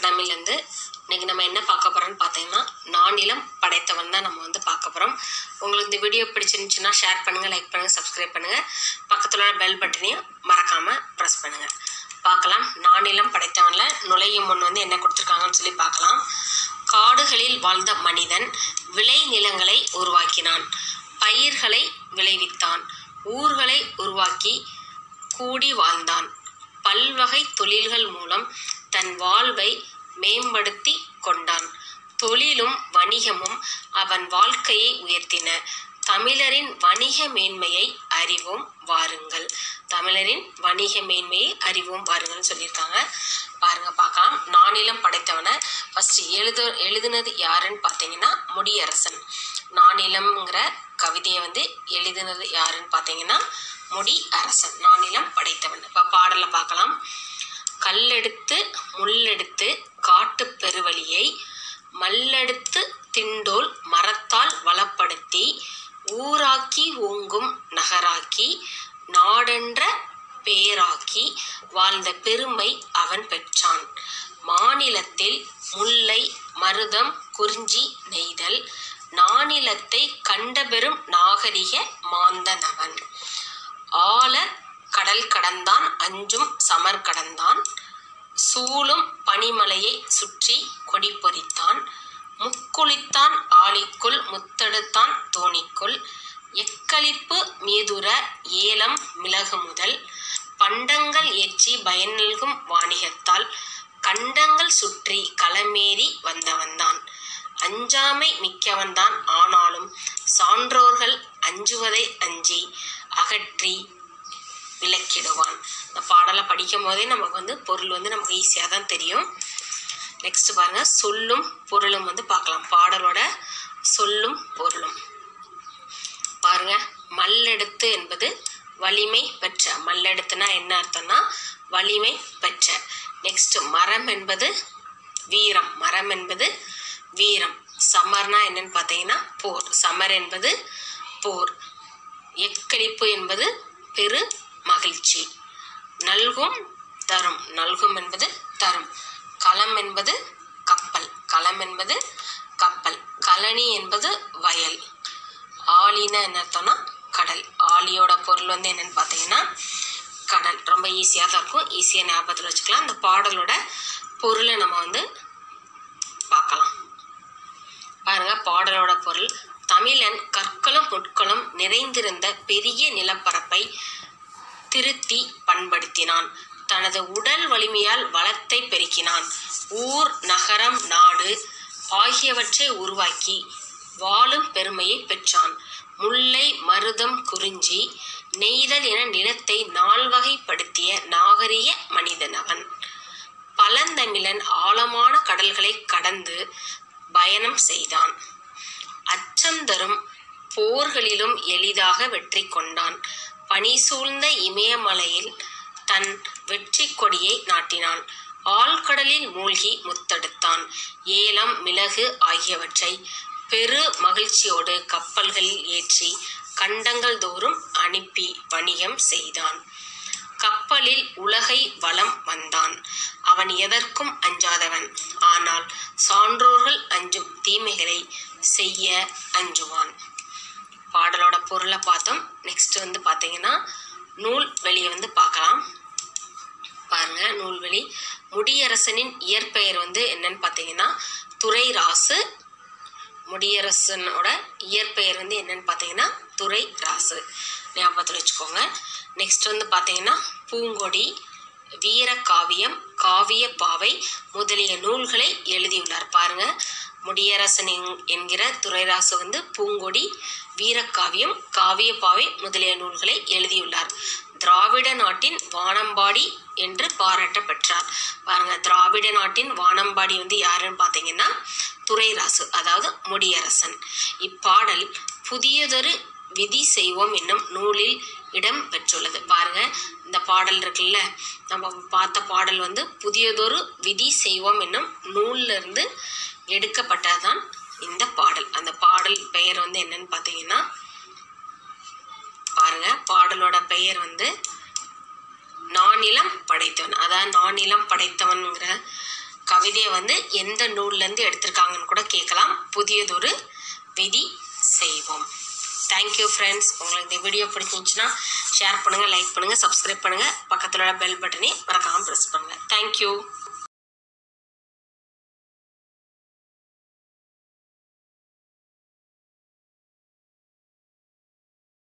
அகாடமிலேருந்து இன்னைக்கு நம்ம என்ன பார்க்க போகிறோம்னு பார்த்தீங்கன்னா நானிலம் படைத்தவன் தான் நம்ம வந்து பார்க்க போகிறோம் உங்களுக்கு இந்த வீடியோ பிடிச்சிருந்துச்சுன்னா ஷேர் பண்ணுங்கள் லைக் பண்ணுங்கள் சப்ஸ்கிரைப் பண்ணுங்கள் பக்கத்தில் உள்ள பெல் பட்டனையும் மறக்காமல் ப்ரெஸ் பண்ணுங்கள் பார்க்கலாம் நானிலம் படைத்தவனில் நுழையும் முன் வந்து என்ன கொடுத்துருக்காங்கன்னு சொல்லி பார்க்கலாம் காடுகளில் வாழ்ந்த மனிதன் விளை நிலங்களை உருவாக்கினான் பயிர்களை விளைவித்தான் ஊர்களை உருவாக்கி கூடி வாழ்ந்தான் பல்வகை தொழில்கள் மூலம் தன் வாழ்வை மேம்படுத்தி கொண்டான் தொழிலும் வணிகமும் அவன் வாழ்க்கையை உயர்த்தின தமிழரின் வணிக மேன்மையை அறிவோம் வாருங்கள் தமிழரின் வணிக மேன்மையை அறிவோம் வாருங்கள்னு சொல்லியிருக்காங்க பாருங்க பார்க்கலாம் நானிலம் படைத்தவனை ஃபர்ஸ்ட் எழுது எழுதுனது யாருன்னு பார்த்தீங்கன்னா முடியரசன் நானிலம்ங்கிற கவிதையை வந்து எழுதினது யாருன்னு பார்த்தீங்கன்னா முடி அரசன் நானிலம் படைத்தவன் இப்போ பாடலை பார்க்கலாம் கல்லெடுத்து முள்ளெடுத்து காட்டு பெருவழியை மல்லெடுத்து திண்டோல் மரத்தால் வளப்படுத்தி ஊராக்கி ஓங்கும் நகராக்கி நாடென்ற பேராக்கி வாழ்ந்த பெருமை அவன் பெற்றான் மாநிலத்தில் முல்லை மருதம் குறிஞ்சி நெய்தல் நானிலத்தை கண்டபெரும் நாகரிக மாந்தனவன் ஆல கடல் கடந்தான் அஞ்சும் சமர் கடந்தான் சூழும் பனிமலையை சுற்றி கொடி பொறித்தான் முக்குளித்தான் ஆலிக்குள் முத்தெடுத்தான் தோணிக்குள் எக்களிப்பு மீதுர ஏலம் மிளகு முதல் பண்டங்கள் ஏற்றி பயன் நல்கும் வாணிகத்தால் கண்டங்கள் சுற்றி களமேறி வந்தவன்தான் அஞ்சாமை மிக்கவன்தான் ஆனாலும் சான்றோர்கள் அஞ்சுவதை அஞ்சி அகற்றி விளக்கிடுவான் இந்த பாடலை படிக்கும் போதே நமக்கு வந்து பொருள் வந்து நமக்கு ஈஸியாக தான் தெரியும் நெக்ஸ்ட் பாருங்க சொல்லும் பொருளும் வந்து பார்க்கலாம் பாடலோட சொல்லும் பொருளும் பாருங்க மல்லெடுத்து என்பது வலிமை பெற்ற மல்லெடுத்துனா என்ன அர்த்தம்னா வலிமை பெற்ற நெக்ஸ்ட் மரம் என்பது வீரம் மரம் என்பது வீரம் சமர்னா என்னன்னு பார்த்தீங்கன்னா போர் சமர் என்பது போர் எக்களிப்பு என்பது பெரு மகிழ்ச்சி நல்கும் தரும் நல்கும் என்பது தரும் களம் என்பது கப்பல் களம் என்பது கப்பல் கழனி என்பது வயல் ஆலின்னு என்ன அர்த்தம்னா கடல் ஆலியோட பொருள் வந்து என்னன்னு பார்த்தீங்கன்னா கடல் ரொம்ப ஈஸியாக தான் இருக்கும் ஈஸியாக ஞாபகத்தில் வச்சுக்கலாம் அந்த பாடலோட பொருளை நம்ம வந்து பார்க்கலாம் பாருங்க பாடலோட பொருள் தமிழன் கற்களும் முட்களும் நிறைந்திருந்த பெரிய நிலப்பரப்பை திருத்தி பண்படுத்தினான் தனது உடல் வலிமையால் வளத்தை பெருக்கினான் ஊர் நகரம் நாடு ஆகியவற்றை உருவாக்கி வாழும் பெருமையை பெற்றான் முல்லை மருதம் குறிஞ்சி நெய்தல் என நிலத்தை நால்வகைப்படுத்திய நாகரிக மனிதன் அவன் பழந்தமிழன் ஆழமான கடல்களை கடந்து பயணம் செய்தான் அச்சம் தரும் போர்களிலும் எளிதாக வெற்றி கொண்டான் பனி சூழ்ந்த இமயமலையில் தன் வெற்றி கொடியை நாட்டினான் ஆழ்கடலில் மூழ்கி முத்தெடுத்தான் ஏலம் மிளகு ஆகியவற்றை பெரு மகிழ்ச்சியோடு கப்பல்களில் ஏற்றி கண்டங்கள் தோறும் அனுப்பி வணிகம் செய்தான் கப்பலில் உலகை வலம் வந்தான் அவன் எதற்கும் அஞ்சாதவன் ஆனால் சான்றோர்கள் அஞ்சும் தீமைகளை செய்ய அஞ்சுவான் பாடலோட பொருளை பார்த்தோம் நெக்ஸ்ட் வந்து பார்த்தீங்கன்னா நூல் வெளியை வந்து பார்க்கலாம் பாருங்க நூல்வெளி முடியரசனின் இயற்பெயர் வந்து என்னன்னு பார்த்தீங்கன்னா துரைராசு முடியரசனோட இயற்பெயர் வந்து என்னன்னு பார்த்தீங்கன்னா துரை ராசு ஞாபகத்தில் வச்சுக்கோங்க நெக்ஸ்ட் வந்து பார்த்தீங்கன்னா பூங்கொடி வீரகாவியம் காவிய பாவை முதலிய நூல்களை எழுதியுள்ளார் பாருங்க முடியரசன் என்- என்கிற துரைராசு வந்து பூங்கொடி வீரக்காவியம் காவியப்பாவை முதலிய நூல்களை எழுதியுள்ளார் திராவிட நாட்டின் வானம்பாடி என்று பாராட்ட பெற்றார் பாருங்க திராவிட நாட்டின் வானம்பாடி வந்து யாருன்னு பார்த்தீங்கன்னா துரைராசு அதாவது முடியரசன் இப்பாடல் புதியதொரு விதி செய்வோம் என்னும் நூலில் இடம் பெற்றுள்ளது பாருங்க இந்த பாடல் இருக்குல்ல நம்ம பார்த்த பாடல் வந்து புதியதொரு விதி செய்வோம் என்னும் நூல்ல இருந்து எடுக்கப்பட்டதுதான் இந்த பாடல் அந்த பாடல் பெயர் வந்து என்னன்னு பார்த்தீங்கன்னா பாருங்க பாடலோட பெயர் வந்து நானிலம் படைத்தவன் அதான் நானிலம் படைத்தவன்ங்கிற கவிதையை வந்து எந்த நூல்லேருந்து எடுத்திருக்காங்கன்னு கூட கேட்கலாம் புதியதொரு விதி செய்வோம் தேங்க்யூ ஃப்ரெண்ட்ஸ் உங்களுக்கு இந்த வீடியோ பிடிச்சிருந்துச்சுன்னா ஷேர் பண்ணுங்கள் லைக் பண்ணுங்கள் சப்ஸ்கிரைப் பண்ணுங்கள் பக்கத்தில் உள்ள பெல் பட்டனை மறக்காமல் ப்ரெஸ் பண்ணுங்கள் தேங்க்யூ